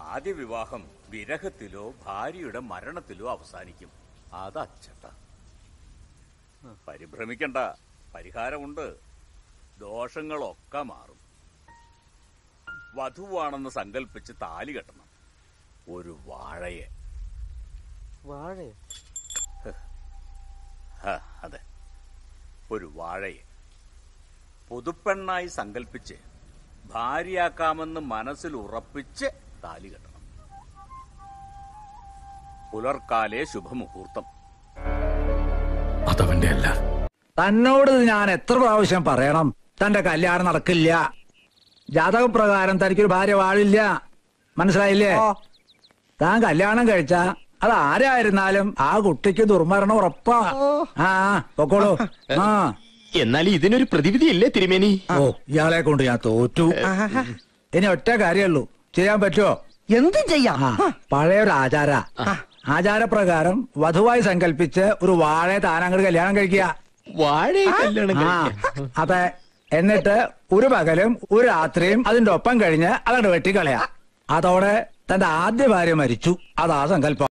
ആദ്യ വിവാഹം വിരഹത്തിലോ ഭാര്യയുടെ മരണത്തിലോ അവസാനിക്കും അത് അച്ചട്ട പരിഭ്രമിക്കണ്ട പരിഹാരമുണ്ട് ദോഷങ്ങളൊക്കെ മാറും വധുവാണെന്ന് സങ്കല്പിച്ച് താലി കെട്ടണം ഒരു വാഴയെ വാഴയോ ഹ, അതെ ഒരു വാഴയെ പുതുപ്പെണ്ണായി സങ്കല്പിച്ച് ഭാര്യയാക്കാമെന്ന് മനസ്സിൽ ഉറപ്പിച്ച് താലി കെട്ടണം പുലർക്കാലെ ശുഭമുഹൂർത്തം അതവന്റെ അല്ല തന്നോട് ഞാൻ എത്ര പ്രാവശ്യം പറയണം തന്റെ കല്യാണം നടക്കില്ല ജാതകപ്രകാരം തനിക്കൊരു ഭാര്യ വാഴില്ല മനസ്സിലായില്ലേ താൻ കല്യാണം കഴിച്ച അത് ആരായിരുന്നാലും ആ കുട്ടിക്ക് ദുർമരണം ഉറപ്പാ ആ ആ, പൊക്കോളൂ ആ എന്നാൽ ഇതിനൊരു പ്രതിവിധി ഇല്ലേ തിരുമേനി ഓ ഇയാളെ കൊണ്ട് ഞാൻ തോറ്റു ഇനി ഒറ്റ കാര്യമുള്ളൂ ചെയ്യാൻ പറ്റുമോ എന്തും ചെയ്യാം ആ പഴയൊരു ആചാര ആചാരപ്രകാരം വധുവായി സങ്കല്പിച്ച് ഒരു വാഴയെ താനങ്ങോട്ട് കല്യാണം കഴിക്കുക വാഴയെ കല്യാണം ആ കഴിക്കാൻ. അതെ എന്നിട്ട് ഒരു പകലും ഒരു രാത്രിയും അതിന്റെ ഒപ്പം കഴിഞ്ഞ് അതങ്ങോട്ട് വെട്ടിക്കളയാ അതോടെ തന്റെ ആദ്യ ഭാര്യ മരിച്ചു അതാ സങ്കല്പം